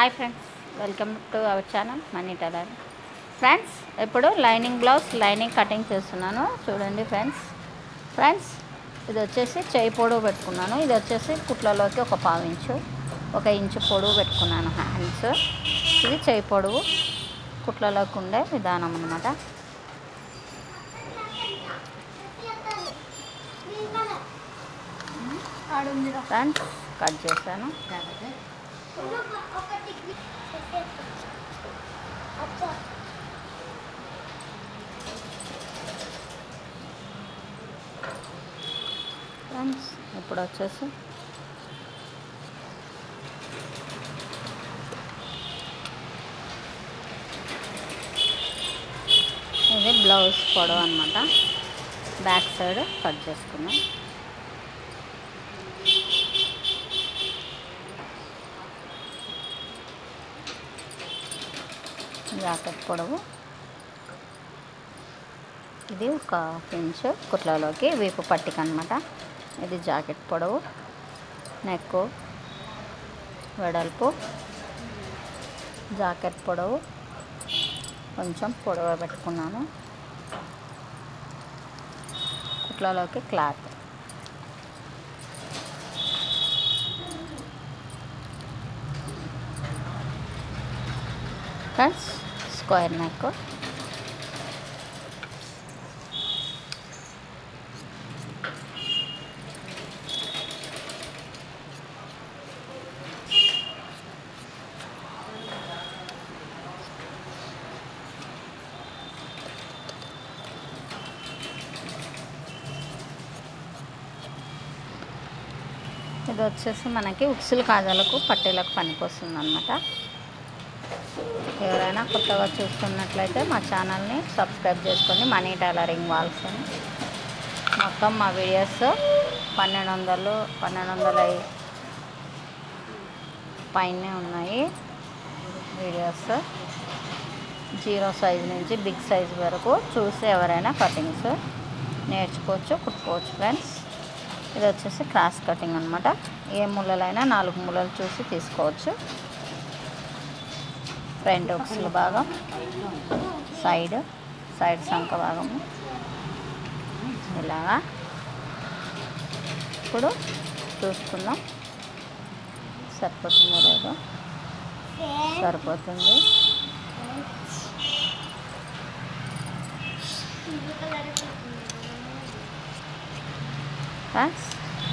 Hi friends welcome to our channel money tailor friends ఇప్పుడు lining blouse lining cutting చేస్తున్నాను చూడండి friends friends ఇది వచ్చేసి చేయి పొడవు పెట్టుకున్నాను ఇది వచ్చేసి కుట్లలోకి ఒక పావు ఇంచు ఒక ఇంచు పొడవు పెట్టుకున్నాను హ్యాండ్స్ ఇది చేయి పొడవు కుట్లలోకి ఉండే విధానం అన్నమాట ఫ్రెండ్స్ కట్ చేశాను ఫ్రెండ్స్ ఇప్పుడు వచ్చేసి ఇది బ్లౌజ్ పొడవు అనమాట బ్యాక్ సైడ్ కట్ చేసుకున్నాం జాకెట్ పొడవు ఇది ఒక ఇంచ్ కుట్లలోకి వీపు పట్టిక అనమాట ఇది జాకెట్ పొడవు నెక్ వెడల్పు జాకెట్ పొడవు కొంచెం పొడవ పెట్టుకున్నాను కుట్లలోకి క్లాత్ ఫ్రెండ్స్ స్క్వేర్ నెక్ ఇది వచ్చేసి మనకి ఉక్సులు కాజాలకు పట్టీలకు పనికొస్తుంది అనమాట ఎవరైనా కొత్తగా చూస్తున్నట్లయితే మా ఛానల్ని సబ్స్క్రైబ్ చేసుకోండి మనీ టైలరింగ్ వాల్స్ అని మొత్తం మా వీడియోస్ పన్నెండు వందలు పన్నెండు వందల ఐ- పైనే ఉన్నాయి వీడియోస్ జీరో సైజ్ నుంచి బిగ్ సైజ్ వరకు చూసి ఎవరైనా కటింగ్స్ నేర్చుకోవచ్చు కుట్టుకోవచ్చు ఫ్రెండ్స్ ఇది వచ్చేసి క్రాస్ కటింగ్ అనమాట ఏ ముళ్ళలైనా నాలుగు ముళ్ళలు చూసి తీసుకోవచ్చు ఫ్రంట్ ఉక్సుల భాగం సైడ్ సైడ్ సంఖ భాగము ఇలాగా ఇప్పుడు చూసుకుందాం సరిపోతుందో లేదో సరిపోతుంది ఫ్రెండ్స్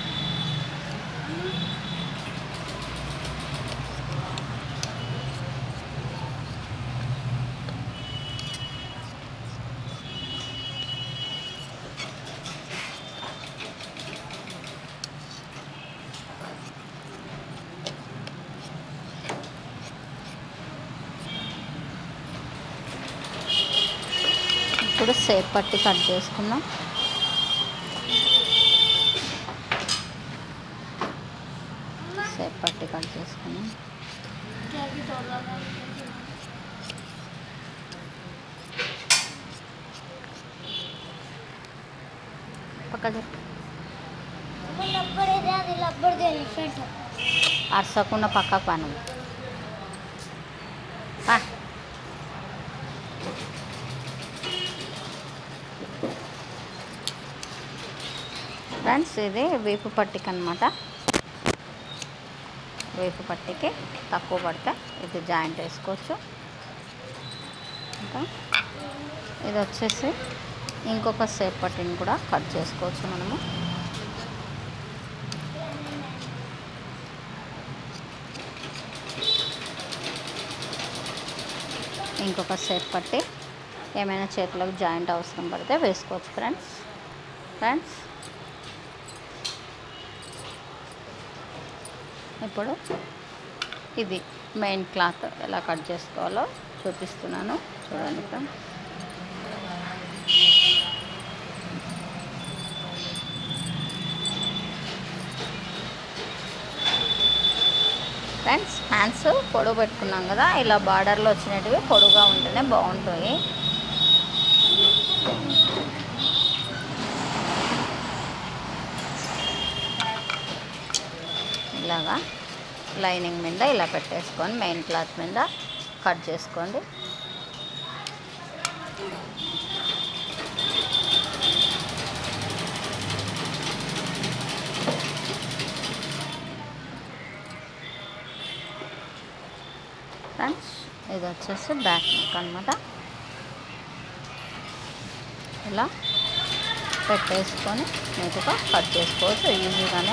ఇప్పుడు సేప్ పట్టి కట్ చేసుకుందాం సేప్ పట్టి కట్ చేసుకున్నాం పక్క చెప్పు అరసకుండా పక్కకు పను పా. ఫ్రెండ్స్ ఇది వేపు పట్టిక అనమాట వేపు పట్టికి తక్కువ పడితే ఇది జాయింట్ వేసుకోవచ్చు ఇంకా ఇది వచ్చేసి ఇంకొక సేప్ పట్టిని కూడా కట్ చేసుకోవచ్చు మనము ఇంకొక సేప్ పట్టి ఏమైనా చేతులకు జాయింట్ అవసరం పడితే వేసుకోవచ్చు ఫ్రెండ్స్ ఫ్రెండ్స్ ఇప్పుడు ఇది మెయిన్ క్లాత్ ఎలా కట్ చేసుకోవాలో చూపిస్తున్నాను చూడండి ఫ్రెండ్స్ ఫ్రెండ్స్ హ్యాండ్స్ పొడవు పెట్టుకున్నాం కదా ఇలా బార్డర్లో వచ్చినట్టువి పొడుగా ఉంటేనే బాగుంటాయి ఇలాగా లైనింగ్ మీద ఇలా పెట్టేసుకొని మెయిన్ క్లాత్ మీద కట్ చేసుకోండి ఫ్రెండ్స్ ఇది వచ్చేసి బ్యాక్ నెక్ అనమాట ఇలా పెట్టేసుకొని నీట్గా కట్ చేసుకోవచ్చు ఈజీగానే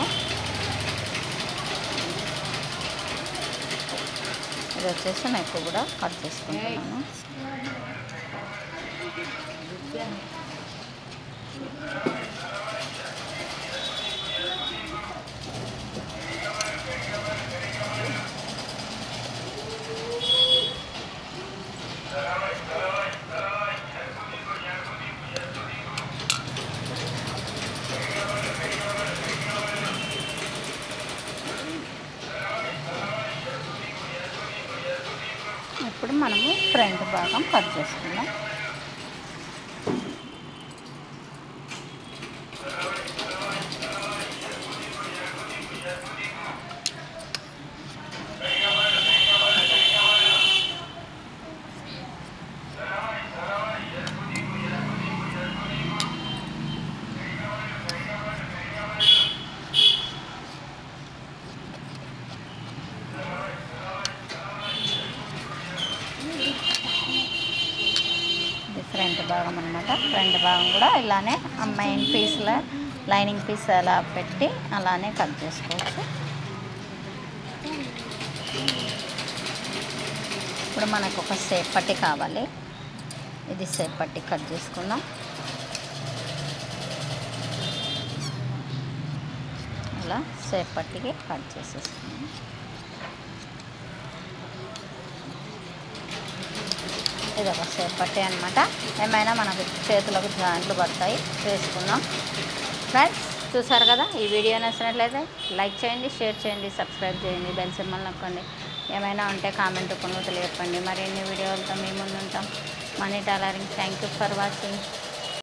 ఇది వచ్చేసి నెక్ కూడా కట్ చేసుకుంటున్నాను ఇప్పుడు మనము ఫ్రంట్ భాగం కట్ చేసుకుందాం ఇది ఫ్రంట్ భాగం అనమాట ఫ్రంట్ భాగం కూడా ఇలానే ఆ మెయిన్ పీస్లో లైనింగ్ పీస్ అలా పెట్టి అలానే కట్ చేసుకోవచ్చు ఇప్పుడు మనకు ఒక సేప్ పట్టి కావాలి ఇది సేప్ పట్టి కట్ చేసుకుందాం అలా సేప్ పట్టికి కట్ చేసేసుకుందాం ఇది ఒక సేప్ పట్టి అనమాట ఏమైనా మనకు చేతులకు జాయింట్లు పడతాయి వేసుకుందాం ఫ్రెండ్స్ చూసారు కదా ఈ వీడియో నచ్చినట్లయితే లైక్ చేయండి షేర్ చేయండి సబ్స్క్రైబ్ చేయండి బెల్ సింబల్ నొక్కండి ఏమైనా ఉంటే కామెంట్ రూపంలో తెలియపండి మరిన్ని వీడియోలతో మీ ముందు ఉంటాం money tailoring thank you for watching